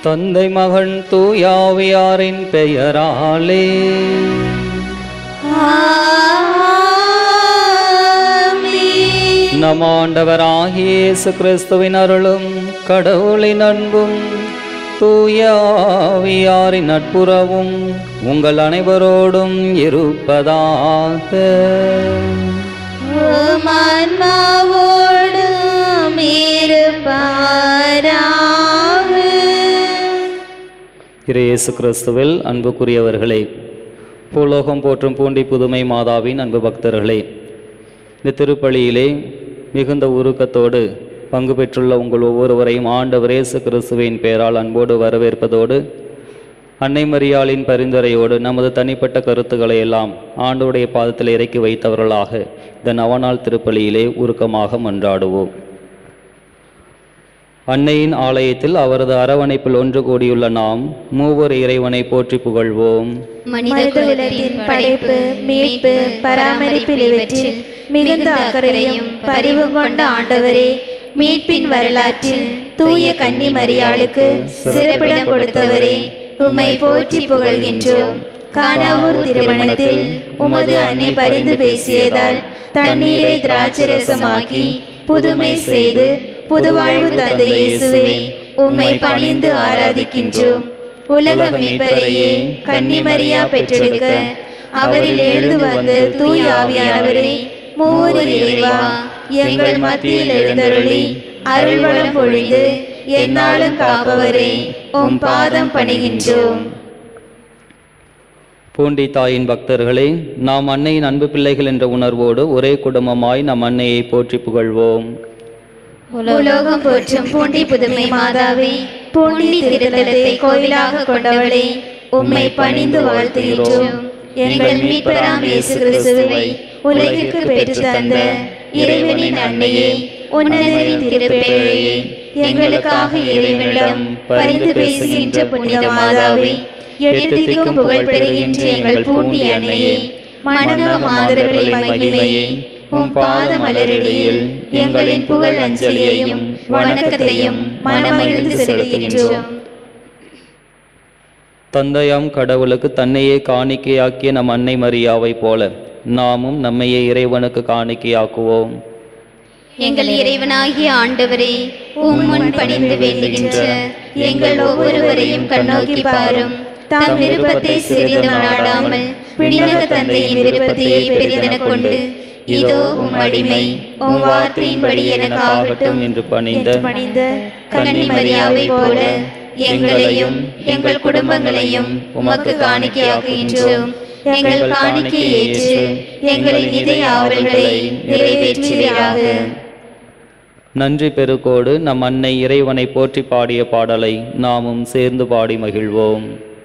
தந்தை மகன் தூயாவியாரின் பெயராலே ஆமென். நம் ஆண்டவராகிய இயேசு கிறிஸ்துவின் அருளும் கடவுளின் அன்பும் தூயாவியாரின் நட்புறவும் உங்கள் அனைவரோடும் இருப்பதாக உம் ஆன்மாவோடும் இருப்பாராக. இறை இயேசு கிறிஸ்துவில் அன்புக்குரியவர்களே பூலோகம் போற்றும் பூண்டி புதுமை மாதாவின் அன்பு பக்தர்களே இந்த திருப்பலியிலே மிகுந்த உருக்கத்தோடு பங்கு பெற்றுள்ள உங்கள் ஒவ்வொருவரையும் ஆண்டவர் இயேசு கிறிஸ்துவின் பெயரால் அன்போடு வரவேற்பதோடு அன்னை மரியாளின் பரிந்துரையோடு நமது தனிப்பட்ட கருத்துக்களை எல்லாம் ஆண்டோடைய பாதத்தில் இறக்கி வைத்தவர்களாக இந்த நவநாள் திருப்பலியிலே உருக்கமாக மன்றாடுவோம் அன்னையின் ஆலயத்தில் அவரது அரவணைப்பில் ஒன்று கூடியுள்ள நாம் மூவர் இறைவனை போற்றி புகழ்வோம் மனிதகுலத்தின் படைப்பு மீட்பு பராமரிப்பில் இவற்றில் மிகுந்த அக்கறையும் பரிவு கொண்ட ஆண்டவரே மீட்பின் வரலாற்றில் தூய கன்னி மரியாளுக்கு சிறப்பிடம் கொடுத்தவரே உம்மை போற்றி புகழ்கின்றோம் கானாவூர் திருமணத்தில் உமது அன்னை பரிந்து பேசியதால் தண்ணீரை திராட்சரசமாக்கி புதுமை செய்து புதுவாழ்வு தந்த இயேசுவே உம்மை பணிந்து ஆராதிக்கின்றோம் உலக மீட்பரையே கன்னிமரியா பெற்றெடுக்க அவரில் எழுந்து வந்த தூய் ஆவியானவரே மூவர் இறைவா எங்கள் மத்தியில் எழுந்தருளி அருள்வளம் பொழிந்து எந்நாளும் காப்பவரே உம் பாதம் பணிகின்றோம் பூண்டி தாயின் பக்தர்களே நாம் அன்னையின் அன்பு பிள்ளைகள் என்ற உணர்வோடு ஒரே குடும்பமாய் நம் அன்னையை போற்றி புகழ்வோம் உலோகம் போற்றும் பூண்டி புதுமை மாதாவே பூண்டி திருத்தலத்தை கோயிலாக கொண்டவளே உம்மை பணிந்து வாழ்த்துகின்றோம் எங்கள் மீட்பராம் இயேசு கிறிஸ்துவை உலகிற்கு பெற்று தந்த இறைவனின் அன்னையே உன்னதரின் திருப்பேழையே எங்களுக்காக இறைவனிடம் பரிந்து பேசுகின்ற புனித மாதாவே எழுத்திக்கும் புகழ் பெறுகின்ற எங்கள் பூண்டி அன்னையே மனங்க மாதர்களின் மகிமையே உம் பாத மலரடியில் எங்களின் புகழ் அஞ்சலியையும் வணக்கத்தையும் மனமகிழ்ந்து செலுத்துகின்றோம் தந்தையாம் கடவுளுக்கு தன்னையே காணிக்கையாக்கிய நம் அன்னை மரியாவைப் போல நாமும் நம்மையே இறைவனுக்கு காணிக்கையாக்குவோம் எங்கள் இறைவனாகிய ஆண்டவரே உம் முன் பணிந்து வேண்டுகின்ற எங்கள் ஒவ்வொருவரையும் கண்ணோக்கி பாரும் தம் விருப்பத்தை சிறிது நாடாமல் விண்ணக தந்தையின் விருப்பத்தையே பெரிதென கொண்டு இதோ உம் அடிமை உம் வார்த்தையின்படி எனக்கு ஆகட்டும் என்று பணிந்த பணிந்த கன்னி மரியாவை போல எங்களையும் எங்கள் குடும்பங்களையும் உமக்கு காணிக்கையாக்குகின்றோம் எங்கள் காணிக்கை ஏற்று எங்களின் இதய ஆவல்களை நிறைவேற்றுவீராக நன்றி பெருக்கோடு நம் அன்னை இறைவனை போற்றி பாடிய பாடலை நாமும் சேர்ந்து பாடி மகிழ்வோம்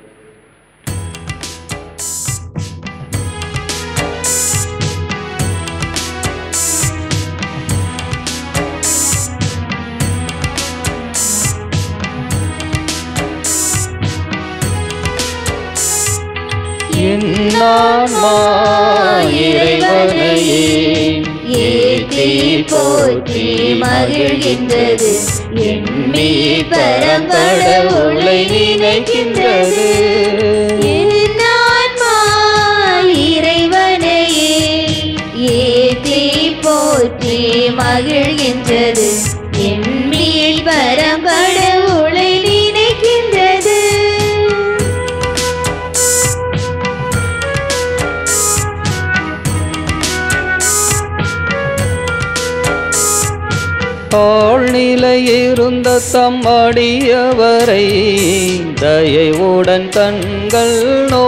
என்னான்மா இறைவனையே ஏற்றி போற்றி மகிழ்கின்றது எண்ணி பரம்படவுளை நினைக்கின்றது என் ஆன்மா இறைவனையே ஏற்றி போற்றி மகிழ்கின்றது எண்ணில் பரம்படவுளை நினைக்கின்றது தாழ்நிலையிருந்த தம் அடியவரை தயவுடன் கண்கள்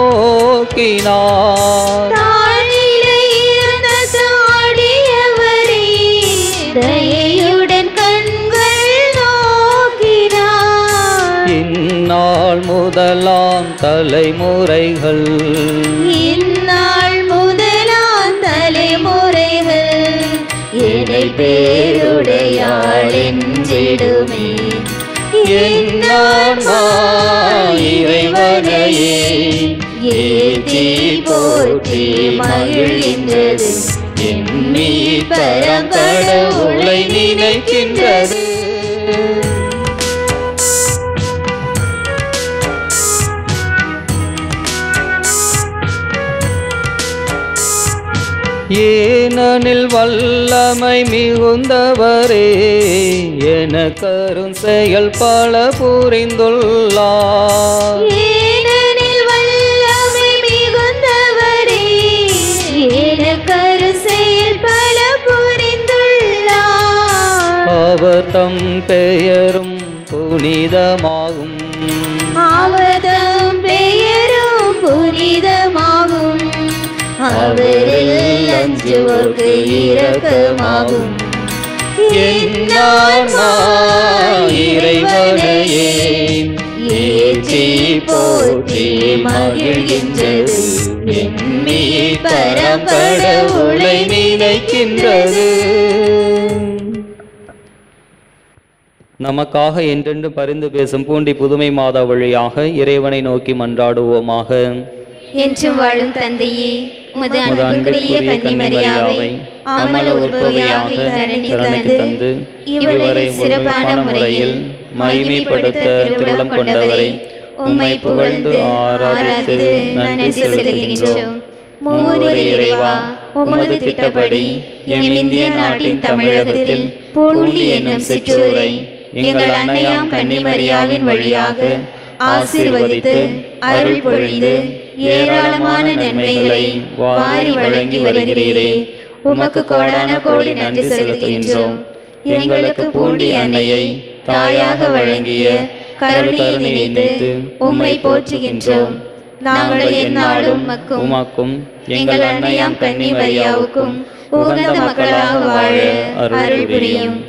நோக்கினார் தாழிலை இருந்த சாடியவரே, தயையுடன் கண்கள் நோக்கினார். இந்நாள் முதலாம் தலைமுறைகள் இந்நாள் முதலாம் தலைமுறைகள் என்னை பேருடையாள் என்றிடுமே என்னான்மா இறைவனையே ஏற்றி போற்றி மகிழ்கின்றது எண்ணி பரம்படவுளை நினைக்கின்றது ஏனெனில் வல்லமை மிகுந்தவரே எனக்கரும் செயல் பல புரிந்துள்ளார் ஏனெனில் வல்லமை மிகுந்தவரே எனக்கரு செயல் பல புரிந்துள்ளார் அவர் தம் பெயரும் புனிதமாகும் அவதம் பெயரும் புனிதமாகும் அவரில் அஞ்சுவோர்க்கு இரக்கமாகும் என்னான்மா இறைவனையே ஏற்றி போற்றி மகிழ்கின்றது எண்ணி பரம்படவுளை நினைக்கின்றது நமக்காக என்றென்று பரிந்து பேசும் பூண்டி புதுமை மாதா வழியாக இறைவனை நோக்கி மன்றாடுவோமாக என்றும் வாழும் தந்தையே உமது உமது அன்புக்குரிய அன்பிற்குரிய கன்னிமரியாவை அமல உற்பவியாக தரணி தந்து இவரை சிறப்பான முறையில் மகிமைப்படுத்த திருவுளம் கொண்டவரை உம்மை புகழ்ந்து ஆராதித்து நன்றி செலுத்துகின்றோம் மூவரே இறைவா உமது திட்டப்படி எம் இந்திய நாட்டின் தமிழகத்தில் பூண்டி என்னும் சிற்றூரை எங்கள் அன்னையாம் கன்னிமரியாவின் வழியாக ஆசீர்வதித்து அருள் பொழிந்து ஏராளமான நன்மைகளை வாரி வழங்கி வருகிறீரே உமக்கு கோடான கோடி நன்றி செலுத்துகின்றோம் எங்களுக்கு பூண்டி அன்னையை தாயாக வழங்கிய கருணையை நினைத்து உம்மை போற்றுகின்றோம் நாங்கள் எந்நாளும் மக்கும் உமாக்கும் எங்கள் அன்னையாம் கன்னிமரியாவுக்கும் உகந்த மக்களாக வாழ அருள் புரியும்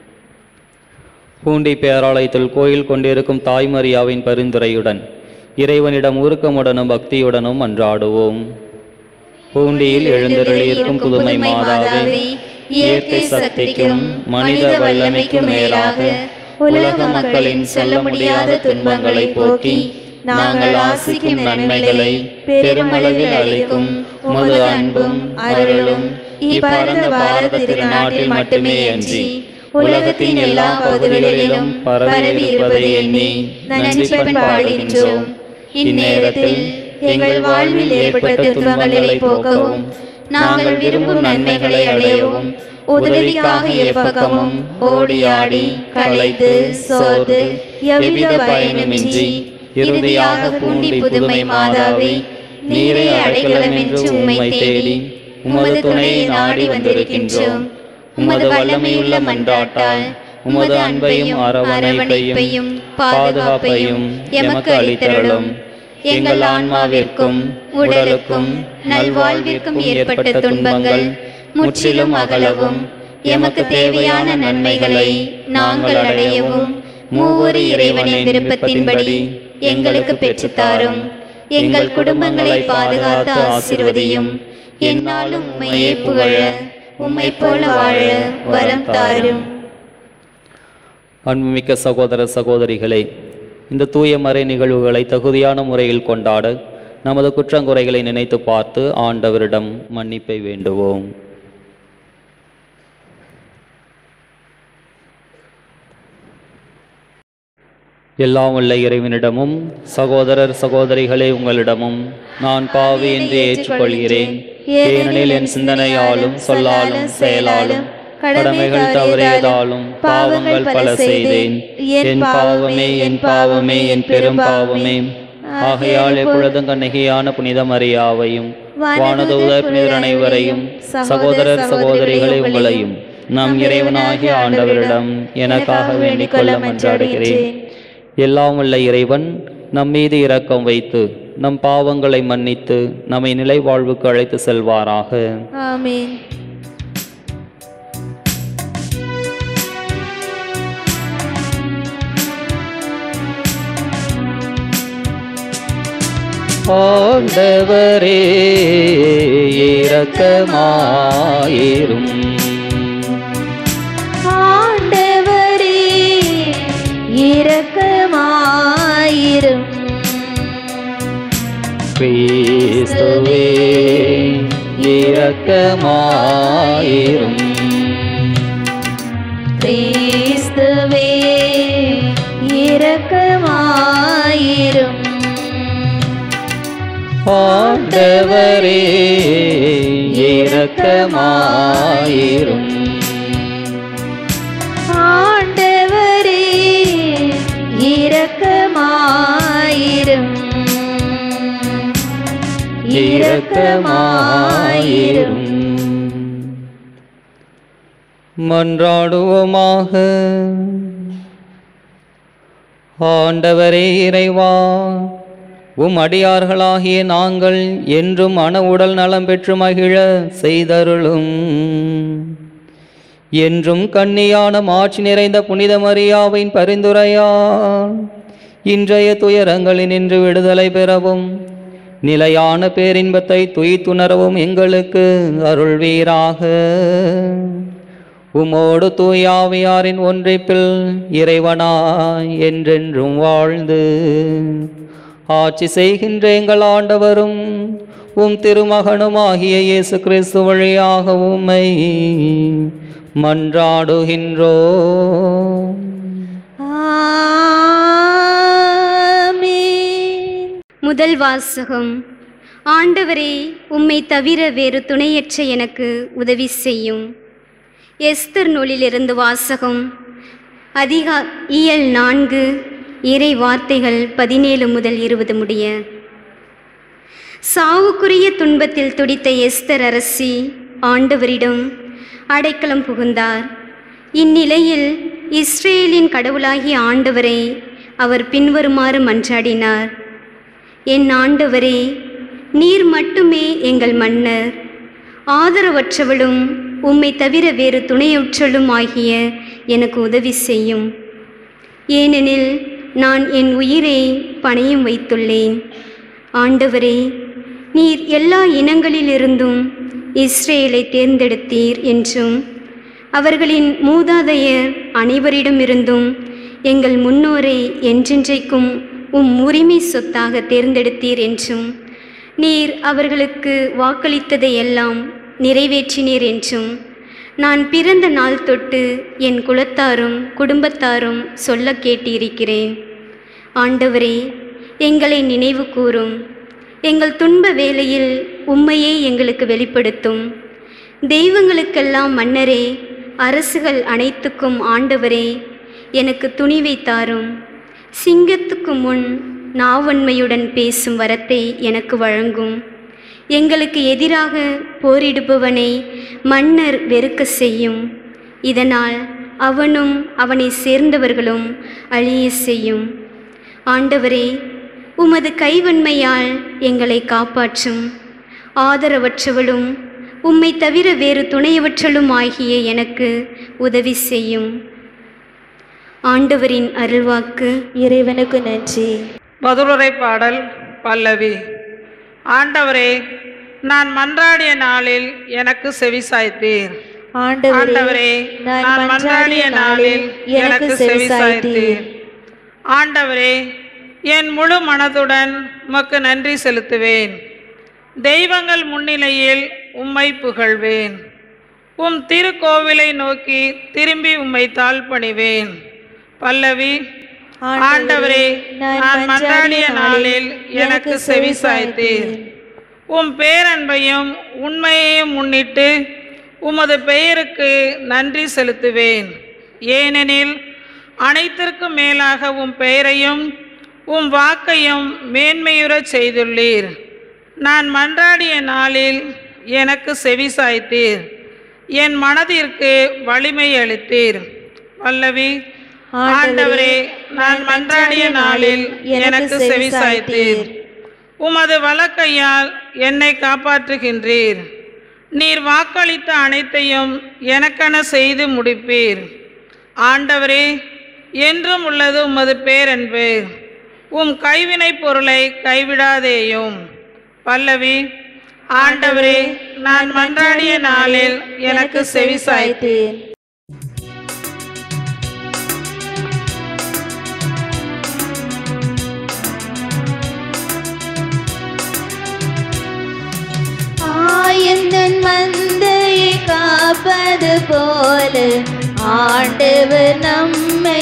பூண்டி பேராலயத்தில் கோயில் கொண்டிருக்கும் தாய்மரியாவின் பரிந்துரையுடன் இறைவனிடம் உருக்கமுடனும் பக்தியுடனும் அன்றாடுவோம் பூண்டியில் எழுந்தருளியிருக்கும் புதுமை மாதாவே இயற்கை சக்திக்கும் மனித வல்லமைக்கும் மேலாக உலக மக்களின் சொல்ல முடியாத துன்பங்களை போக்கி நாங்கள் ஆசிக்கும் நன்மைகளை பெருமளவில் அளிக்கும் உமது அன்பும் அருளும் இப்பரந்த பாரத திருநாட்டில் மட்டுமே அன்றி உலகத்தின் எல்லா பகுதிகளிலும் பரவி இருப்பதை எண்ணி நன்றி பாடுகின்றோம் இந்நேரத்தில் எங்கள் வாழ்வில் ஏற்பட்ட துன்பங்களை போக்கவும் நாங்கள் விரும்பும் நன்மைகளை அடையவும் உதவிக்காக எப்பக்கமும் ஓடி ஆடி களைத்து சோர்ந்து எவ்வித பயனுமின்றி இறுதியாக பூண்டி புதுமை மாதாவை நீரே அடைக்கலம் என்று உம்மை தேடி உமது துணையை நாடி வந்திருக்கின்றோம் உமது வல்லமையுள்ள மன்றாட்டால் உமது அன்பையும் அரவணைப்பையும் பாதுகாப்பையும் எமக்கு அளித்தருளும் எங்கள் ஆன்மாவிற்கும் உடலுக்கும் நல்வாழ்விற்கும் ஏற்பட்ட துன்பங்கள் முற்றிலும் அகலவும் எமக்கு தேவையான நன்மைகளை நாங்கள் அடையவும் மூவொரு இறைவனின் விருப்பத்தின்படி எங்களுக்கு பெற்றுத்தாரும் எங்கள் குடும்பங்களை பாதுகாத்து ஆசிர்வதியும் என்னாலும் உம்மையே புகழ உம்மை போல வாழ வரம் தாரும் அன்புமிக்க சகோதர சகோதரிகளே இந்த தூய மறை நிகழ்வுகளை தகுதியான முறையில் கொண்டாட நமது குற்றங்குறைகளை நினைத்து பார்த்து ஆண்டவரிடம் மன்னிப்பை வேண்டுவோம் எல்லாம் உள்ள இறைவனிடமும் சகோதரர் சகோதரிகளே உங்களிடமும் நான் பாவி என்று ஏற்றுக்கொள்கிறேன் ஏனெனில் என் சிந்தனையாலும் சொல்லாலும் செயலாலும் கடமைகள் தவறியதாலும் பாவங்கள் பல செய்தேன் என் பாவமே என் பாவமே என் பெரும் பாவமே ஆகையால் எப்பொழுதும் கண்ணகியான புனித மரியாவையும் வானதூதர் புனிதர் அனைவரையும் சகோதரர் சகோதரிகளை உங்களையும் நம் இறைவனாகிய ஆண்டவரிடம் எனக்காக வேண்டிக் கொள்ள மன்றாடுகிறேன் எல்லாம் உள்ள இறைவன் நம் மீது இரக்கம் வைத்து நம் பாவங்களை மன்னித்து நம்மை நிலை வாழ்வுக்கு அழைத்து செல்வாராக ஆமென் ஆண்டவரே இரக்கமாயிரும் ஆண்டவரே இரக்கமாயிரும் கிறிஸ்துவே இரக்கமாயிரும் கிறிஸ்துவே இரக்கமாயிரும் ஆண்டவரே இரக்கமாயிரும் ஆண்டவரே இரக்கமாயிரும் இரக்கமாயிரும் மன்றாடுவோமாக ஆண்டவரே இறைவா உம் அடியார்களாகிய நாங்கள் என்றும் மன உடல் நலம் பெற்று மகிழ செய்தருளும் என்றும் கன்னியான மாட்சி நிறைந்த புனித மரியாவின் பரிந்துரையா இன்றைய துயரங்களினின்று விடுதலை பெறவும் நிலையான பேரின்பத்தை துய்த்துணரவும் எங்களுக்கு அருள்வீராக உமோடு தூயாவியாரின் ஒன்றிப்பில் இறைவனாய் என்றென்றும் வாழ்ந்து ஆட்சி செய்கின்ற எங்கள் ஆண்டவரும் உம் திருமகனுமாகிய இயேசு கிறிஸ்து வழியாக உம்மை மன்றாடுகின்றோ ஆமென். முதல் வாசகம் ஆண்டவரே உம்மை தவிர வேறு துணையற்ற எனக்கு உதவி செய்யும் எஸ்தர் நூலிலிருந்து வாசகம் அதிகா இயல் நான்கு இறை வார்த்தைகள் பதினேழு முதல் இருபது முடிய சாவுக்குரிய துன்பத்தில் துடித்த எஸ்தர் அரசி ஆண்டவரிடம் அடைக்கலம் புகுந்தார் இந்நிலையில் இஸ்ரேலின் கடவுளாகிய ஆண்டவரை அவர் பின்வருமாறு மன்றாடினார் என் ஆண்டவரே நீர் மட்டுமே எங்கள் மன்னர் ஆதரவற்றவளும் உம்மை தவிர வேறு துணையுற்றலும் ஆகிய எனக்கு உதவி செய்யும் ஏனெனில் நான் என் உயிரை பணையும் வைத்துள்ளேன் ஆண்டவரே நீர் எல்லா இனங்களிலிருந்தும் இஸ்ரேலை தேர்ந்தெடுத்தீர் என்றும் அவர்களின் மூதாதையர் அனைவரிடமிருந்தும் எங்கள் முன்னோரை என்றென்றைக்கும் உம் உரிமை சொத்தாக தேர்ந்தெடுத்தீர் என்றும் நீர் அவர்களுக்கு வாக்களித்ததை எல்லாம் நிறைவேற்றினீர் என்றும் நான் பிறந்த நாள் தொட்டு என் குலத்தாரும் குடும்பத்தாரும் சொல்ல கேட்டிருக்கிறேன் ஆண்டவரே எங்களை நினைவு கூரும் எங்கள் துன்ப வேளையில் உம்மையே எங்களுக்கு வெளிப்படுத்தும் தெய்வங்களுக்கெல்லாம் மன்னரே அரசுகள் அனைத்துக்கும் ஆண்டவரே எனக்கு துணிவை தாரும் சிங்கத்துக்கு முன் நாவன்மையுடன் பேசும் வரத்தை எனக்கு வழங்கும் எங்களுக்கு எதிராக போரிடுபவனை மன்னர் வெறுக்க செய்யும் இதனால் அவனும் அவனை சேர்ந்தவர்களும் அழிய செய்யும் ஆண்டவரே உமது கைவன்மையால் எங்களை காப்பாற்றும் ஆதரவற்றவளும் உம்மை தவிர வேறு துணையவற்றலும் ஆகிய எனக்கு உதவி செய்யும் ஆண்டவரின் அருள்வாக்கு இறைவனுக்கு நன்றி மதுரை பாடல் பல்லவி ஆண்டவரே நான் மன்றாடிய நாளில் எனக்கு செவிசாய்த்தீர் ஆண்டவரே ஆண்டவரே நான் மன்றாடிய நாளில் எனக்கு செவிசாய்த்தீர் ஆண்டவரே என் முழு மனதுடன் உமக்கு நன்றி செலுத்துவேன் தெய்வங்கள் முன்னிலையில் உம்மை புகழ்வேன் உம் திருக்கோவிலை நோக்கி திரும்பி உம்மை தாழ்பணிவேன் பல்லவி ஆண்டவரே நான் மன்றாடிய நாளில் எனக்கு செவிசாய்த்தீர் உம் பேரன்பையும் உண்மையையும் முன்னிட்டு உமது பெயருக்கு நன்றி செலுத்துவேன் ஏனெனில் அனைத்திற்கும் மேலாக உம் பெயரையும் உம் வாக்கையும் மேன்மையுறச் செய்துள்ளீர் நான் மன்றாடிய நாளில் எனக்கு செவிசாய்த்தீர் என் மனதிற்கு வலிமை அளித்தீர் வல்லவி ஆண்டவரே நான் மன்றாடிய நாளில் எனக்கு செவிசாய்த்தீர் உமது வலக்கையால் என்னை காப்பாற்றுகின்றீர் நீர் வாக்களித்த அனைத்தையும் எனக்கென செய்து முடிப்பீர் ஆண்டவரே என்றும் உள்ளது உமது பேரன்பு உம் கைவினை பொருளை கைவிடாதேயும் பல்லவி ஆண்டவரே நான் மன்றாடிய நாளில் எனக்கு செவிசாய்த்தீர் ஆயந்தன் மந்தையை காப்பது போல ஆண்டவர் நம்மை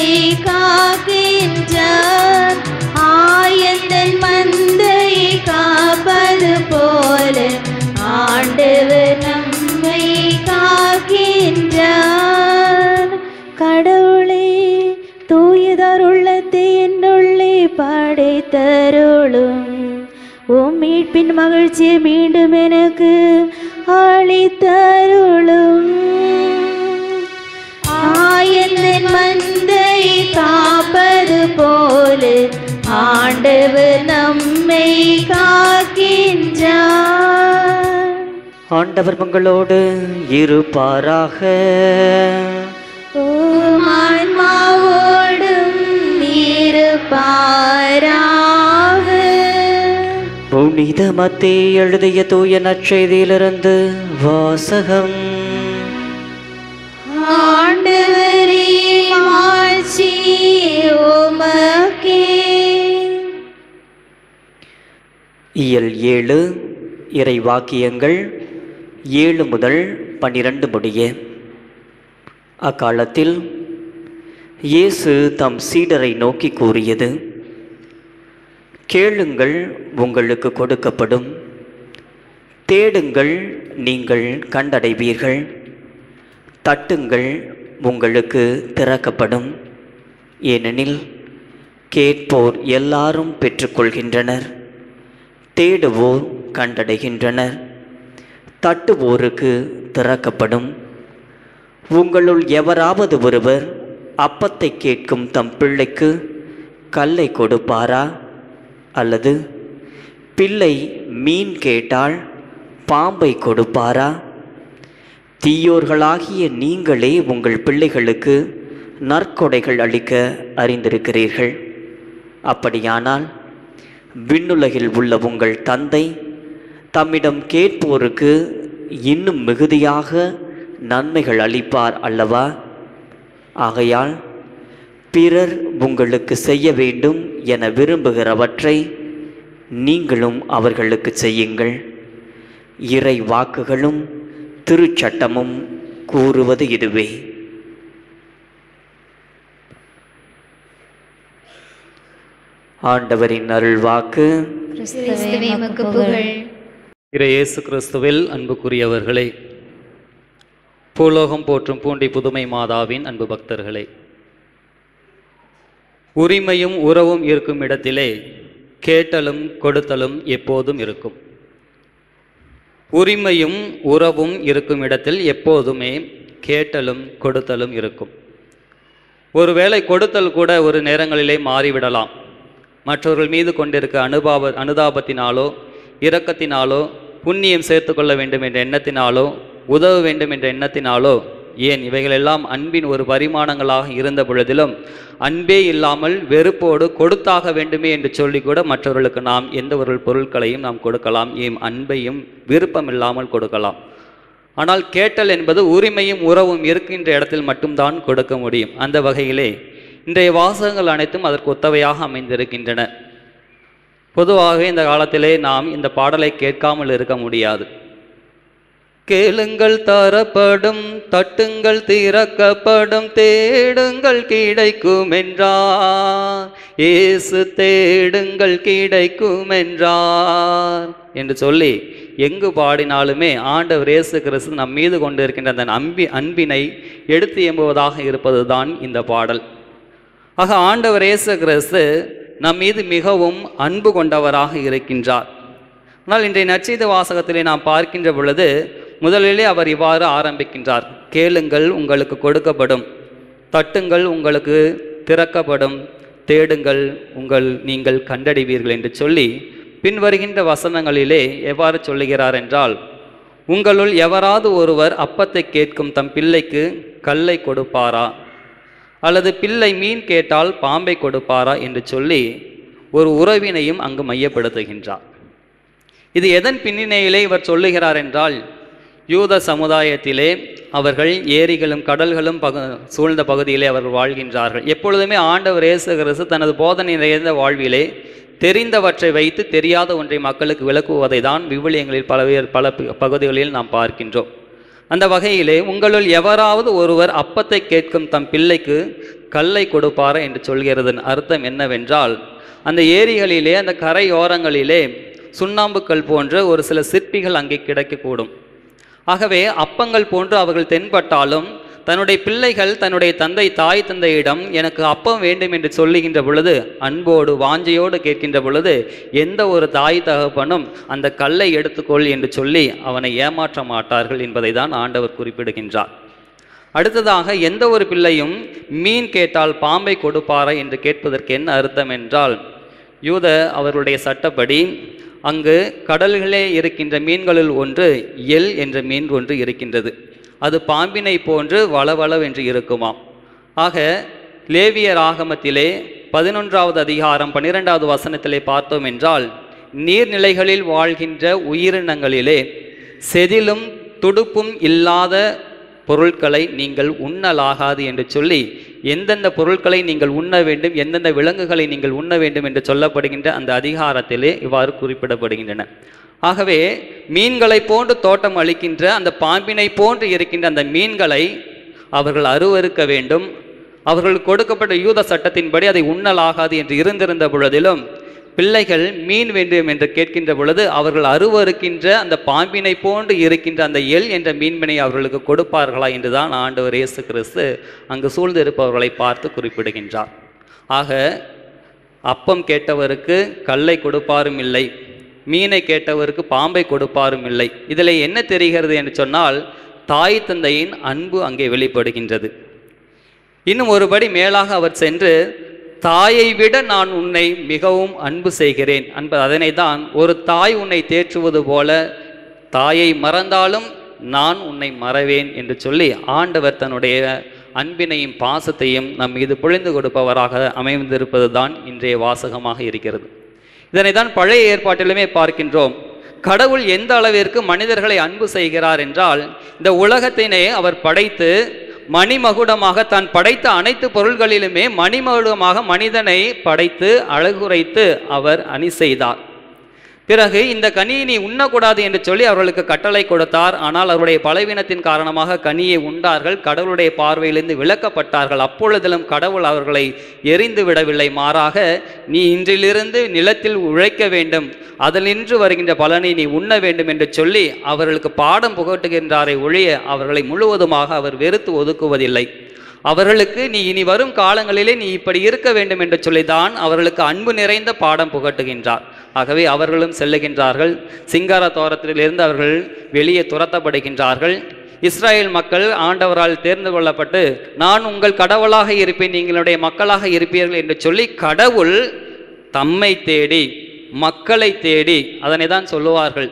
காக்கின்றார் ஆயந்தன் மந்தையை காப்பது படைத்தருளும் உம் மீட்பின் மகிழ்ச்சியை மீண்டும் எனக்கு அளித்தருளும் ஆயந்தன் மந்தை காப்பது போல ஆண்டவர் நம்மை காக்கின்றார் ஆண்டவர் உங்களோடு இருப்பாராக உம் ஆன்மாவோடும் இருப்பாராக புனித மத்தே எழுதிய தூய நற்செய்தியிலிருந்து வாசகம் ஆண்டவரே மாட்சி உமக்கே இயல் ஏழு இறை வாக்கியங்கள் ஏழு முதல் பன்னிரண்டு முடிய அக்காலத்தில் இயேசு தம் சீடரை நோக்கி கூறியது கேளுங்கள் உங்களுக்கு கொடுக்கப்படும் தேடுங்கள் நீங்கள் கண்டடைவீர்கள் தட்டுங்கள் உங்களுக்கு திறக்கப்படும் ஏனெனில் கேட்போர் எல்லாரும் பெற்றுக்கொள்கின்றனர் தேடுவோர் கண்டடைகின்றனர் தட்டுவோருக்கு திறக்கப்படும் உங்களுள் எவராவது ஒருவர் அப்பத்தை கேட்கும் தம் பிள்ளைக்கு கல்லை கொடுப்பாரா அல்லது பிள்ளை மீன் கேட்டால் பாம்பை கொடுப்பாரா தீயோர்களாகிய நீங்களே உங்கள் பிள்ளைகளுக்கு நற்கொடைகள் அளிக்க அறிந்திருக்கிறீர்கள் அப்படியானால் விண்ணுலகில் உள்ள உங்கள் தந்தை தம்மிடம் கேட்போருக்கு இன்னும் மிகுதியாக நன்மைகள் அளிப்பார் அல்லவா ஆகையால் பிறர் உங்களுக்கு செய்ய வேண்டும் என விரும்புகிறவற்றை நீங்களும் அவர்களுக்கு செய்யுங்கள் இறை வாக்குகளும் திருச்சட்டமும் கூறுவது இதுவே ஆண்டவரின் அருள் வாக்கு கிறிஸ்துவே உமக்கு புகழ் இறை இயேசு கிறிஸ்துவில் அன்புக்குரியவர்களே பூலோகம் போற்றும் பூண்டி புதுமை மாதாவின் அன்பு பக்தர்களே உரிமையும் உறவும் இருக்கும் இடத்திலே கேட்டலும் கொடுத்தலும் எப்போதும் இருக்கும் உரிமையும் உறவும் இருக்கும் இடத்தில் எப்போதுமே கேட்டலும் கொடுத்தலும் இருக்கும் ஒருவேளை கொடுத்தல் கூட ஒரு நேரங்களிலே மாறிவிடலாம் மற்றவர்கள் மீது கொண்டிருக்க அனுபாப அனுதாபத்தினாலோ இரக்கத்தினாலோ புண்ணியம் சேர்த்து கொள்ள வேண்டும் என்ற எண்ணத்தினாலோ உதவ வேண்டும் என்ற எண்ணத்தினாலோ ஏன் இவைகளெல்லாம் அன்பின் ஒரு பரிமாணங்களாக இருந்த பொழுதிலும் அன்பே இல்லாமல் வெறுப்போடு கொடுத்தாக வேண்டுமே என்று சொல்லி கூட மற்றவர்களுக்கு நாம் எந்த ஒரு பொருட்களையும் நாம் கொடுக்கலாம் ஏன் அன்பையும் விருப்பம் இல்லாமல் கொடுக்கலாம் ஆனால் கேட்டல் என்பது உரிமையும் உறவும் இருக்கின்ற இடத்தில் மட்டும்தான் கொடுக்க முடியும் அந்த வகையிலே இன்றைய வாசகங்கள் அனைத்தும் அதற்கு ஒத்தவையாக அமைந்திருக்கின்றன பொதுவாக இந்த காலத்திலே நாம் இந்த பாடலை கேட்காமல் இருக்க முடியாது கேளுங்கள் தரப்படும் தட்டுங்கள் திறக்கப்படும் தேடுங்கள் கிடைக்கும் என்றார் இயேசு தேடுங்கள் கிடைக்கும் என்றார் என்று சொல்லி எங்கு பாடினாலுமே ஆண்டவர் இயேசு கிறிஸ்து நம் மீது கொண்டு இருக்கின்ற அந்த அன்பி அன்பினை எடுத்து எம்புவதாக இருப்பதுதான் இந்த பாடல் ஆக ஆண்டவர் இயேசு கிறிஸ்து நம் மீது மிகவும் அன்பு கொண்டவராக இருக்கின்றார் ஆனால் இன்றைய நற்செய்தி வாசகத்திலே நாம் பார்க்கின்ற பொழுது முதலிலே அவர் இவ்வாறு ஆரம்பிக்கின்றார் கேளுங்கள் உங்களுக்கு கொடுக்கப்படும் தட்டுங்கள் உங்களுக்கு திறக்கப்படும் தேடுங்கள் உங்கள் நீங்கள் கண்டடைவீர்கள் என்று சொல்லி பின்வருகின்ற வசனங்களிலே எவ்வாறு சொல்லுகிறார் என்றால் உங்களுள் எவராவது ஒருவர் அப்பத்தை கேட்கும் தம் பிள்ளைக்கு கல்லை கொடுப்பாரா அல்லது பிள்ளை மீன் கேட்டால் பாம்பை கொடுப்பாரா என்று சொல்லி ஒரு உறவினையும் அங்கு மையப்படுத்துகின்றார் இது எதன் பின்னணியிலே இவர் சொல்லுகிறார் என்றால் யூத சமுதாயத்திலே அவர்கள் ஏரிகளும் கடல்களும் பகு சூழ்ந்த பகுதியிலே அவர்கள் வாழ்கின்றார்கள் எப்பொழுதுமே ஆண்டவர் இயேசு கிறிஸ்து தனது போதனை நிறைந்த வாழ்விலே தெரிந்தவற்றை வைத்து தெரியாத ஒன்றை மக்களுக்கு விளக்குவதை தான் விவிலியங்களில் பல பல பகுதிகளில் நாம் பார்க்கின்றோம் அந்த வகையிலே உங்களுள் எவராவது ஒருவர் அப்பத்தை கேட்கும் தம் பிள்ளைக்கு கல்லை கொடுப்பாரா என்று சொல்கிறதன் அர்த்தம் என்னவென்றால் அந்த ஏரிகளிலே அந்த கரையோரங்களிலே சுண்ணாம்புக்கல் போன்ற ஒரு சில சிற்பிகள் அங்கே கிடைக்கக்கூடும் ஆகவே அப்பங்கள் போன்று அவர்கள் தென்பட்டாலும் தன்னுடைய பிள்ளைகள் தன்னுடைய தந்தை தாய் தந்தையிடம் எனக்கு அப்பம் வேண்டும் என்று சொல்லுகின்ற பொழுது அன்போடு வாஞ்சையோடு கேட்கின்ற பொழுது எந்த ஒரு தாய் தகப்பனும் அந்த கல்லை எடுத்துக்கொள் என்று சொல்லி அவனை ஏமாற்ற மாட்டார்கள் என்பதை தான் ஆண்டவர் குறிப்பிடுகின்றார் அடுத்ததாக எந்த ஒரு பிள்ளையும் மீன் கேட்டால் பாம்பை கொடுப்பாரா என்று கேட்பதற்கு என்ன அர்த்தம் என்றால் யூத அவர்களுடைய சட்டப்படி அங்கு கடல்களே இருக்கின்ற மீன்களில் ஒன்று எல் என்ற மீன் ஒன்று இருக்கின்றது அது பாம்பினை போன்று வளவளவென்று இருக்குமாம் ஆக லேவியர் ஆகமத்திலே பதினொன்றாவது அதிகாரம் பன்னிரெண்டாவது வசனத்திலே பார்த்தோம் என்றால் நீர்நிலைகளில் வாழ்கின்ற உயிரினங்களிலே செதிலும் துடுப்பும் இல்லாத பொருட்களை நீங்கள் உண்ணலாகாது என்று சொல்லி எந்தெந்த பொருட்களை நீங்கள் உண்ண வேண்டும் எந்தெந்த விலங்குகளை நீங்கள் உண்ண வேண்டும் என்று சொல்லப்படுகின்ற அந்த அதிகாரத்திலே இவ்வாறு குறிப்பிடப்படுகின்றன ஆகவே மீன்களை போன்று தோட்டம் அளிக்கின்ற அந்த பாம்பினை போன்று இருக்கின்ற அந்த மீன்களை அவர்கள் அருவருக்க வேண்டும் அவர்கள் கொடுக்கப்பட்ட யூத சட்டத்தின்படி அதை உண்ணலாகாது என்று இருந்திருந்த பொழுதிலும் பிள்ளைகள் மீன் வேண்டும் என்று கேட்கின்ற பொழுது அவர்கள் அருவருக்கின்ற அந்த பாம்பினை போன்று இருக்கின்ற அந்த எல் என்ற மீன்பினை அவர்களுக்கு கொடுப்பார்களா என்றுதான் ஆண்டவர் இயேசு கிறிஸ்து அங்கு சூழ்ந்து இருப்பவர்களை பார்த்து குறிப்பிடுகின்றார் ஆக அப்பம் கேட்டவருக்கு கல்லை கொடுப்பாரும் இல்லை மீனை கேட்டவருக்கு பாம்பை கொடுப்பாரும் இல்லை இதில் என்ன தெரிகிறது என்று சொன்னால் தாய் தந்தையின் அன்பு அங்கே வெளிப்படுகின்றது இன்னும் ஒருபடி மேலாக அவர் சென்று தாயை விட நான் உன்னை மிகவும் அன்பு செய்கிறேன் அன்பு அதனை தான் ஒரு தாய் உன்னை தேற்றுவது போல தாயை மறந்தாலும் நான் உன்னை மறவேன் என்று சொல்லி ஆண்டவர் தன்னுடைய அன்பினையும் பாசத்தையும் நம் மீது பொழிந்து கொடுப்பவராக அமைந்திருப்பது தான் இன்றைய வாசகமாக இருக்கிறது இதனை தான் பழைய ஏற்பாட்டிலுமே பார்க்கின்றோம் கடவுள் எந்த அளவிற்கு மனிதர்களை அன்பு செய்கிறார் என்றால் இந்த உலகத்தினை அவர் படைத்து மணிமகுடமாக தான் படைத்த அனைத்து பொருள்களிலுமே மணிமகுடமாக மனிதனை படைத்து அழகுரைத்து அவர் அணி செய்தார் பிறகு இந்த கனியை நீ உண்ணக்கூடாது என்று சொல்லி அவர்களுக்கு கட்டளை கொடுத்தார் ஆனால் அவருடைய பலவீனத்தின் காரணமாக கனியை உண்டார்கள் கடவுளுடைய பார்வையிலிருந்து விலக்கப்பட்டார்கள் அப்பொழுதிலும் கடவுள் அவர்களை எரிந்து விடவில்லை மாறாக நீ இன்றிலிருந்து நிலத்தில் உழைக்க வேண்டும் அதிலின்று வருகின்ற பலனை நீ உண்ண வேண்டும் என்று சொல்லி அவர்களுக்கு பாடம் புகட்டுகின்றாரை ஒழிய அவர்களை முழுவதுமாக அவர் வெறுத்து ஒதுக்குவதில்லை அவர்களுக்கு நீ இனி வரும் காலங்களிலே நீ இப்படி இருக்க வேண்டும் என்று சொல்லிதான் அவர்களுக்கு அன்பு நிறைந்த பாடம் புகட்டுகின்றார் ஆகவே அவர்களும் செல்லுகின்றார்கள் சிங்கார தோரத்திலிருந்து அவர்கள் வெளியே துரத்தப்படுகின்றார்கள் இஸ்ராயேல் மக்கள் ஆண்டவரால் தேர்ந்து கொள்ளப்பட்டு நான் உங்கள் கடவுளாக இருப்பேன் நீங்களுடைய மக்களாக இருப்பீர்கள் என்று சொல்லி கடவுள் தம்மை தேடி மக்களை தேடி அதனை தான் சொல்லுவார்கள்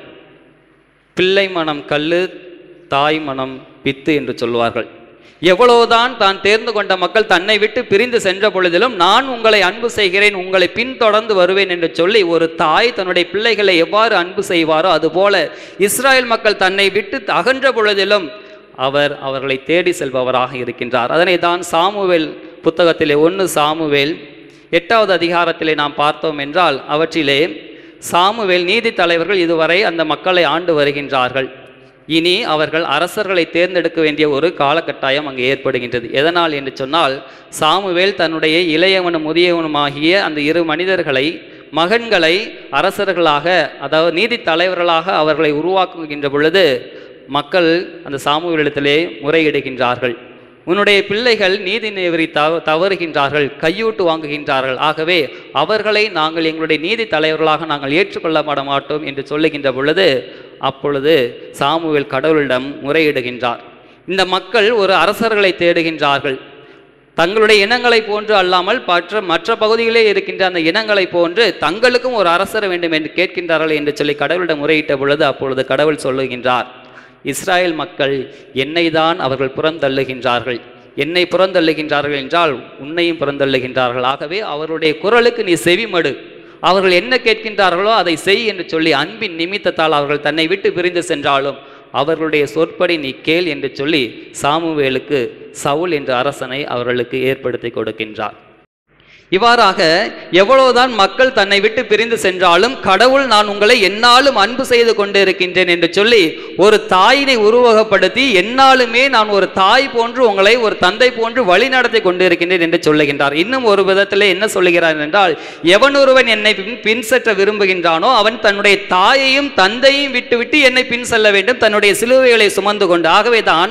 பிள்ளை மனம் கல்லு தாய் மனம் பித்து என்று சொல்லுவார்கள் எவ்வளவுதான் தான் தேர்ந்து கொண்ட மக்கள் தன்னை விட்டு பிரிந்து சென்ற பொழுதிலும் நான் உங்களை அன்பு செய்கிறேன் உங்களை பின்தொடர்ந்து வருவேன் என்று சொல்லி ஒரு தாய் தன்னுடைய பிள்ளைகளை எவ்வாறு அன்பு செய்வாரோ அதுபோல இஸ்ராயேல் மக்கள் தன்னை விட்டு அகன்ற பொழுதிலும் அவர் அவர்களை தேடி செல்பவராக இருக்கின்றார் அதனை தான் சாமுவேல் புத்தகத்திலே ஒன்று சாமுவேல் எட்டாவது அதிகாரத்திலே நாம் பார்த்தோம் என்றால் அவற்றிலே சாமுவேல் நீதி தலைவர்கள் இதுவரை அந்த மக்களை ஆண்டு வருகின்றார்கள் இனி அவர்கள் அரசர்களை தேர்ந்தெடுக்க வேண்டிய ஒரு காலகட்டாயம் அங்கு ஏற்படுகின்றது எதனால் என்று சொன்னால் சாமுவேல் தன்னுடைய இளையவனும் முதியவனுமாகிய அந்த இரு மனிதர்களை மகன்களை அரசர்களாக அதாவது நீதி தலைவர்களாக அவர்களை உருவாக்குகின்ற பொழுது மக்கள் அந்த சாமுவேலிடத்திலே முறையிடுகின்றார்கள் உன்னுடைய பிள்ளைகள் நீதி நெறி தவ தவறுகின்றார்கள் கையூட்டு வாங்குகின்றார்கள் ஆகவே அவர்களை நாங்கள் எங்களுடைய நீதி தலைவர்களாக நாங்கள் ஏற்றுக்கொள்ளப்பட மாட்டோம் என்று சொல்லுகின்ற பொழுது அப்பொழுது சாமுவேல் கடவுளிடம் முறையிடுகின்றார் இந்த மக்கள் ஒரு அரசர்களை தேடுகின்றார்கள் தங்களுடைய இனங்களை போன்று அல்லாமல் மற்ற மற்ற பகுதிகளே இருக்கின்ற அந்த இனங்களை போன்று தங்களுக்கும் ஒரு அரசர் வேண்டும் என்று கேட்கின்றார்கள் என்று சொல்லி கடவுளிடம் முறையிட்ட பொழுது அப்பொழுது கடவுள் சொல்லுகின்றார் இஸ்ராயேல் மக்கள் என்னை தான் அவர்கள் புறந்தள்ளுகின்றார்கள் என்னை புறந்தள்ளுகின்றார்கள் என்றால் உன்னையும் புறந்தள்ளுகின்றார்கள் ஆகவே அவருடைய குரலுக்கு நீ செவிமடு அவர்கள் என்ன கேட்கின்றார்களோ அதை செய் என்று சொல்லி அன்பின் நிமித்தத்தால் அவர்கள் தன்னை விட்டு பிரிந்து சென்றாலும் அவர்களுடைய சொற்படி நீ கேள் என்று சொல்லி சாமுவேலுக்கு சவுல் என்ற அரசனை அவர்களுக்கு ஏற்படுத்தி கொடுக்கின்றார் இவ்வாறாக எவ்வளவுதான் மக்கள் தன்னை விட்டு பிரிந்து சென்றாலும் கடவுள் நான் உங்களை என்னாலும் அன்பு செய்து கொண்டிருக்கின்றேன் என்று சொல்லி ஒரு தாயினை உருவகப்படுத்தி என்னாலுமே நான் ஒரு தாய் போன்று உங்களை ஒரு தந்தை போன்று வழி நடத்தி கொண்டிருக்கின்றேன் என்று சொல்லுகின்றார் இன்னும் ஒரு விதத்திலே என்ன சொல்லுகிறார் என்றால் எவன் ஒருவன் என்னை பின் பின்சற்ற விரும்புகின்றானோ அவன் தன்னுடைய தாயையும் தந்தையும் விட்டுவிட்டு என்னை பின் செல்ல வேண்டும் தன்னுடைய சிலுவைகளை சுமந்து கொண்டு ஆகவே தான்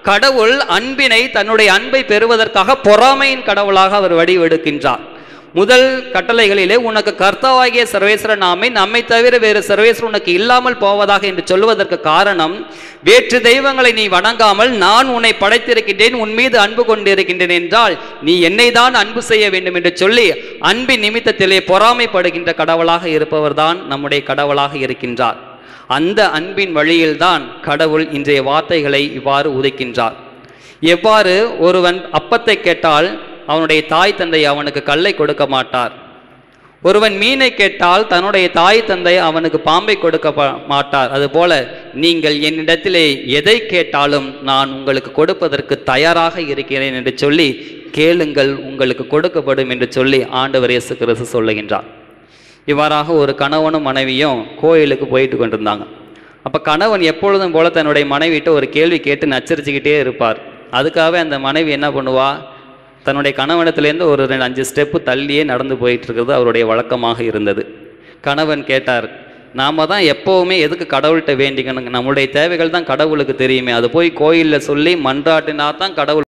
கடவுள் அன்பினை தன்னுடைய அன்பை பெறுவதற்காக பொறாமையின் கடவுளாக அவர் வடிவெடுக்கின்றார் முதல் கட்டளைகளிலே உனக்கு கர்த்தாவாகிய சர்வேஸ்வரன் நாமே நம்மை தவிர வேறு சர்வேஸ்வரன் உனக்கு இல்லாமல் போவதாக என்று சொல்லுவதற்கு காரணம் வேற்று தெய்வங்களை நீ வணங்காமல் நான் உன்னை படைத்திருக்கின்றேன் உன் மீது அன்பு கொண்டிருக்கின்றேன் என்றால் நீ என்னை தான் அன்பு செய்ய வேண்டும் என்று சொல்லி அன்பின் நிமித்தத்திலே பொறாமைப்படுகின்ற கடவுளாக இருப்பவர்தான் நம்முடைய கடவுளாக இருக்கின்றார் அந்த அன்பின் வழியில்தான் கடவுள் இன்றைய வார்த்தைகளை இவ்வாறு உதைக்கின்றார் எவ்வாறு ஒருவன் அப்பத்தை கேட்டால் அவனுடைய தாய் தந்தை அவனுக்கு கல்லை கொடுக்க மாட்டார் ஒருவன் மீனை கேட்டால் தன்னுடைய தாய் தந்தை அவனுக்கு பாம்பை கொடுக்க ப- மாட்டார் அதுபோல நீங்கள் என்னிடத்திலே எதை கேட்டாலும் நான் உங்களுக்கு கொடுப்பதற்கு தயாராக இருக்கிறேன் என்று சொல்லி கேளுங்கள் உங்களுக்கு கொடுக்கப்படும் என்று சொல்லி ஆண்டவர் இயேசு கிறிஸ்து சொல்லுகின்றார் இவ்வாறாக ஒரு கணவனும் மனைவியும் கோயிலுக்கு போயிட்டு கொண்டிருந்தாங்க அப்போ கணவன் எப்பொழுதும் போல தன்னுடைய மனைவிட்ட ஒரு கேள்வி கேட்டு நச்சரிச்சுக்கிட்டே இருப்பார் அதுக்காகவே அந்த மனைவி என்ன பண்ணுவா தன்னுடைய கணவனத்திலேருந்து ஒரு ரெண்டு அஞ்சு ஸ்டெப்பு தள்ளியே நடந்து போயிட்டு இருக்கிறது அவருடைய வழக்கமாக இருந்தது கணவன் கேட்டார் நாம தான் எப்போவுமே எதுக்கு கடவுள்கிட்ட வேண்டிக்கணுங்க நம்முடைய தேவைகள் தான் கடவுளுக்கு தெரியுமே அது போய் கோயிலில் சொல்லி மன்றாட்டினா தான் கடவுள்